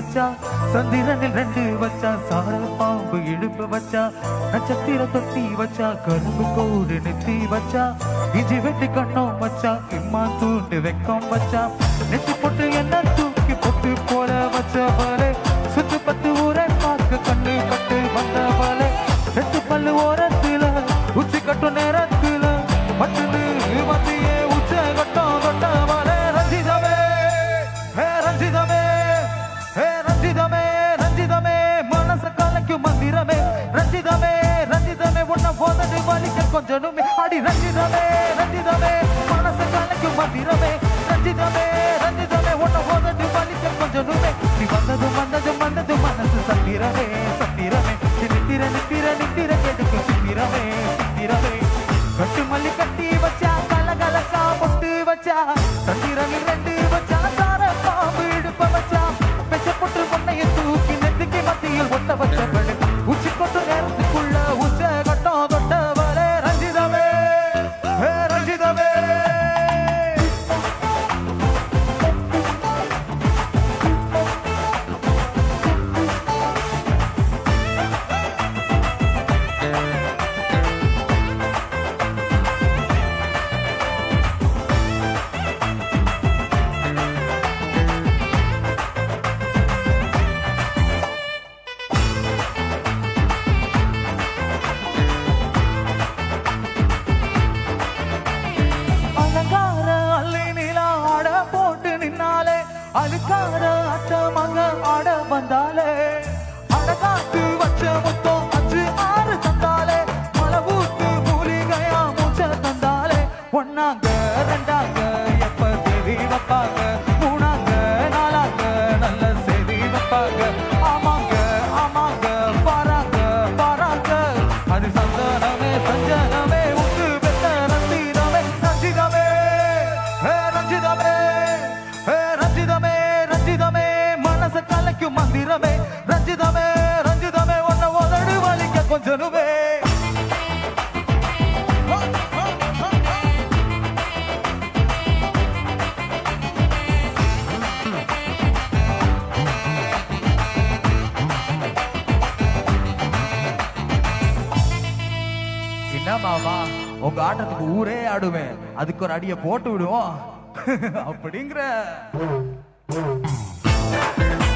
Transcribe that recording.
வச்சா சந்திரனில் ரெண்டு வச்சா சார பாம்பு இடுப்பு வச்சா நட்சத்திர தொட்டி வச்சா கரும்பு கோடு நெத்தி வச்சா இஞ்சி வெட்டி கண்ணம் வச்சா இம்மா தூண்டு வெக்கம் வச்சா நெத்தி போட்டு என்ன தூக்கி போட்டு போல வச்சவளே சுத்து பத்து ஊரை பார்க்க கண்ணு கட்டு வந்தவளே ரெட்டு பல்லு ஓரத்துல உச்சி கட்டும் நேரத்துல மட்டுன்னு மத்தியே உச்ச கட்டம் தொட்டவளே ரஞ்சிதமே ஹே ரஞ்சிதமே ஹே ரஞ்சிதமே ரஞ்சிதமே மனச கலைக்கும் மந்திரமே ரஞ்சிதமே ரஞ்சிதமே உன்ன போதது வலிக்க கொஞ்சனுமே அடி ரஞ்சிதமே ரஞ்சிதமே மனச கலைக்கும் மந்திரமே ரஞ்சிதமே ரஞ்சிதமே உன்ன போதது வலிக்க கொஞ்சனுமே நீ வந்ததும் வந்ததும் வந்ததும் மனசு சத்திரமே சத்திரமே நித்திர நித்திர நித்திர கெடுக்கும் சித்திரமே சித்திரமே கட்டு மல்லி கட்டி வச்சா கலகலக்கா பொட்டு வச்சா சந்திரனில் ரெண்டு வச்சா சார பாம்பு இடுப்ப வச்சா பெச்ச பொட்டு பொண்ணைய தூக்கி நெத்திக்கு மத்தியில் ஒட்ட வச்சவளே உச்சி கொட்டு நேரத்துக்குள்ள உச்ச கட்டம் தொட்டவளே ரஞ்சிதமே ஹே ரஞ்சிதமே அலங்கார அள்ளி நிலா ஆட போட்டு நின்னாலே அழுக்கார அத்த மங்க ஆட வந்தாலே அடகாத்து வச்ச முத்தம் அஞ்சு ஆறு தந்தாலே மலை ஊத்து மூலிகையா மூச்ச தந்தாலே ஒன்னாங்க ரெண்டாங்க எப்ப தேதி வைப்பாங்க மூணாங்க நாலாங்க நல்ல செய்தி வைப்பாங்க ஆமாங்க ஆமாங்க பாராங்க பாராங்க அது சந்தனமே சஞ்சனமே உண்டு பெத்த ரத்தினமே ரஞ்சிதமே ஹே ரஞ்சிதமே ஹே ரஞ்சிதமே ரஞ்சிதமே மனச கலைக்கும் மந்திரமே ரஞ்சிதமே ரஞ்சிதமே உன்னை உதடு வலிக்க கொஞ்சனுமே என்ன மாமா உங்க ஆட்டத்துக்கு ஊரே ஆடுவேன் அதுக்கு ஒரு அடியை போட்டு விடுவோம் அப்படிங்கிற